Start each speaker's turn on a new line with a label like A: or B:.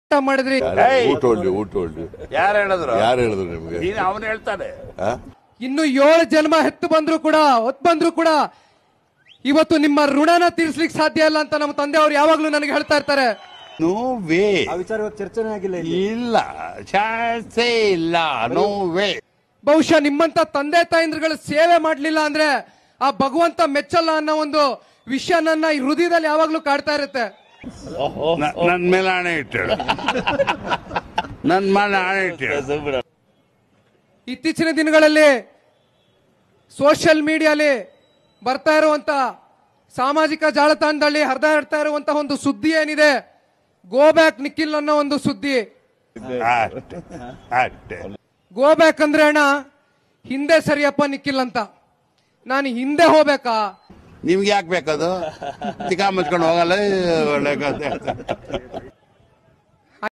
A: ಮಾಡಿದ್ರಿ
B: ಊಟ ಹೊಳ್ಳಿ ಊಟ ಹೊಳ್ಳಿ
C: ಯಾರು ಹೇಳಿದ್ರು
B: ಯಾರು ಹೇಳಿದ್ರು ನಿಮ್ಗೆ
C: ನೀನು ಅವನು ಹೇಳ್ತಾನೆ
B: ಆ?
A: ಇನ್ನು ಏಳು ಜನ್ಮ ಹೆತ್ತು ಬಂದ್ರು ಕೂಡ ಹೊತ್ತು ಬಂದ್ರು ಕೂಡ ಇವತ್ತು ನಿಮ್ಮ ಋಣನ ತೀರ್ಸ್ಲಿಕ್ಕೆ ಸಾಧ್ಯ ಇಲ್ಲ ಅಂತ ನಮ್ಮ ತಂದೆ ಅವ್ರು ಯಾವಾಗ್ಲೂ ನನಗೆ ಹೇಳ್ತಾ ಇರ್ತಾರೆ
C: ನೋ ವೇ
D: ಆ ವಿಚಾರವಾಗಿ ಚರ್ಚೆನೇ ಆಗಿಲ್ಲ ಇಲ್ಲಿ
C: ಇಲ್ಲ ಚಾನ್ಸೇ ಇಲ್ಲ ನೋ ವೇ
A: ಬಹುಶಃ ನಿಮ್ಮಂತ ತಂದೆ ತಾಯಂದ್ರಗಳ ಸೇವೆ ಮಾಡ್ಲಿಲ್ಲ ಅಂದ್ರೆ ಆ ಭಗವಂತ ಮೆಚ್ಚಲ್ಲ ಅನ್ನೋ ಒಂದು ವಿಷಯ ನನ್ನ ಈ ಹೃದಯದಲ್ಲಿ ಯಾವಾಗ್ಲೂ ಕಾಡ್ತಾ ಇರುತ್ತೆ
C: ನನ್ ಮೇಲೆ ಹಣೆ ಇಟ್ಟಳು ನನ್ ಮೇಲೆ ಹಣೆ ಇಟ್ಟಳು
A: ಇತ್ತೀಚಿನ ದಿನಗಳಲ್ಲಿ ಸೋಷಿಯಲ್ ಮೀಡಿಯಾಲಿ ಬರ್ತಾ ಇರುವಂತ ಸಾಮಾಜಿಕ ಜಾಲತಾಣದಲ್ಲಿ ಹರಿದಾಡ್ತಾ ಇರುವಂತಹ ಒಂದು ಸುದ್ದಿ ಏನಿದೆ ಗೋ ಬ್ಯಾಕ್ ನಿಖಿಲ್ ಅನ್ನೋ ಒಂದು ಸುದ್ದಿ
C: ಅಷ್ಟೇ ಅಷ್ಟೇ
A: ಗೋ ಬ್ಯಾಕ್ ಅಂದ್ರೆ ಅಣ್ಣ ಹಿಂದೆ ಸರಿಯಪ್ಪ ನಿಖಿಲ್ ಅಂತ ನಾನು ಹಿಂದೆ ಹೋಗ್ಬೇಕಾ
C: ನಿಮ್ಗೆ ಯಾಕೆ ಬೇಕದು ತಿಕ್ಕ ಮುಚ್ಕೊಂಡು ಹೋಗಲ್ಲ ಒಳ್ಳೆ ಕಥೆ